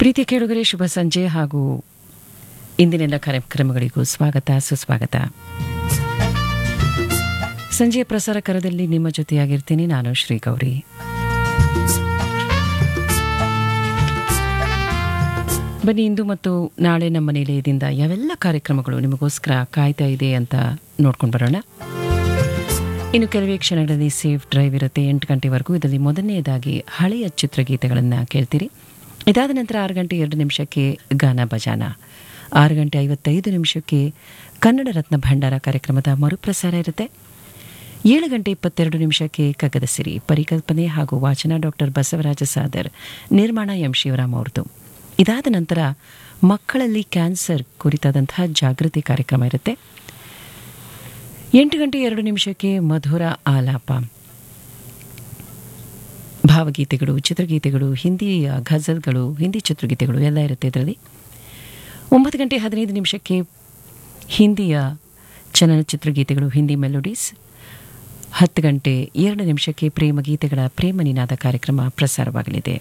ಪ್ರೀತಿ ಕೇಳುಗರೆ ಶುಭ ಸಂಜೆ ಹಾಗೂ ಇಂದಿನೆಲ್ಲ ಕಾರ್ಯಕ್ರಮಗಳಿಗೂ ಸ್ವಾಗತ ಸುಸ್ವಾಗತ ಸಂಜೆಯ ಪ್ರಸಾರ ಕರದಲ್ಲಿ ನಿಮ್ಮ ಜೊತೆಯಾಗಿರ್ತೀನಿ ನಾನು ಶ್ರೀ ಗೌರಿ ಬನ್ನಿ ಇಂದು ಮತ್ತು ನಾಳೆ ನಮ್ಮ ನಿಲಯದಿಂದ ಯಾವೆಲ್ಲ ಕಾರ್ಯಕ್ರಮಗಳು ನಿಮಗೋಸ್ಕರ ಕಾಯ್ತಾ ಇದೆ ಅಂತ ನೋಡ್ಕೊಂಡು ಬರೋಣ ಇನ್ನು ಕೆಲವೇ ಕ್ಷಣಗಳಲ್ಲಿ ಸೇಫ್ ಡ್ರೈವ್ ಇರುತ್ತೆ ಎಂಟು ಗಂಟೆವರೆಗೂ ಇದರಲ್ಲಿ ಮೊದಲನೆಯದಾಗಿ ಹಳೆಯ ಚಿತ್ರಗೀತೆಗಳನ್ನು ಕೇಳ್ತೀರಿ ಇದಾದ ನಂತರ ಆರು ಗಂಟೆ ಎರಡು ನಿಮಿಷಕ್ಕೆ ಗಾನ ಭಜಾನ ಆರು ಗಂಟೆ ಐವತ್ತೈದು ನಿಮಿಷಕ್ಕೆ ಕನ್ನಡ ರತ್ನ ಭಂಡಾರ ಕಾರ್ಯಕ್ರಮದ ಮರುಪ್ರಸಾರ ಇರುತ್ತೆ ಏಳು ಗಂಟೆ ಇಪ್ಪತ್ತೆರಡು ನಿಮಿಷಕ್ಕೆ ಕಗ್ಗದ ಸಿರಿ ಪರಿಕಲ್ಪನೆ ಹಾಗೂ ವಾಚನ ಡಾಕ್ಟರ್ ಬಸವರಾಜ ಸಾದರ್ ನಿರ್ಮಾಣ ಎಂ ಶಿವರಾಮ್ ಅವ್ರದ್ದು ಇದಾದ ನಂತರ ಮಕ್ಕಳಲ್ಲಿ ಕ್ಯಾನ್ಸರ್ ಕುರಿತಾದಂತಹ ಜಾಗೃತಿ ಕಾರ್ಯಕ್ರಮ ಇರುತ್ತೆ ಎಂಟು ಗಂಟೆ ಎರಡು ನಿಮಿಷಕ್ಕೆ ಮಧುರ ಆಲಾಪ ಭಾವಗೀತೆಗಳು ಚಿತ್ರಗೀತೆಗಳು ಹಿಂದಿ ಘಜಲ್ಗಳು ಹಿಂದಿ ಚಿತ್ರಗೀತೆಗಳು ಎಲ್ಲ ಇರುತ್ತೆ ಇದರಲ್ಲಿ ಒಂಬತ್ತು ಗಂಟೆ ಹದಿನೈದು ನಿಮಿಷಕ್ಕೆ ಹಿಂದಿಯ ಚಲನಚಿತ್ರ ಗೀತೆಗಳು ಹಿಂದಿ ಮೆಲೋಡೀಸ್ ಹತ್ತು ಗಂಟೆ ಎರಡು ನಿಮಿಷಕ್ಕೆ ಪ್ರೇಮ ಗೀತೆಗಳ ಪ್ರೇಮ ನಿನಾದ ಕಾರ್ಯಕ್ರಮ ಪ್ರಸಾರವಾಗಲಿದೆ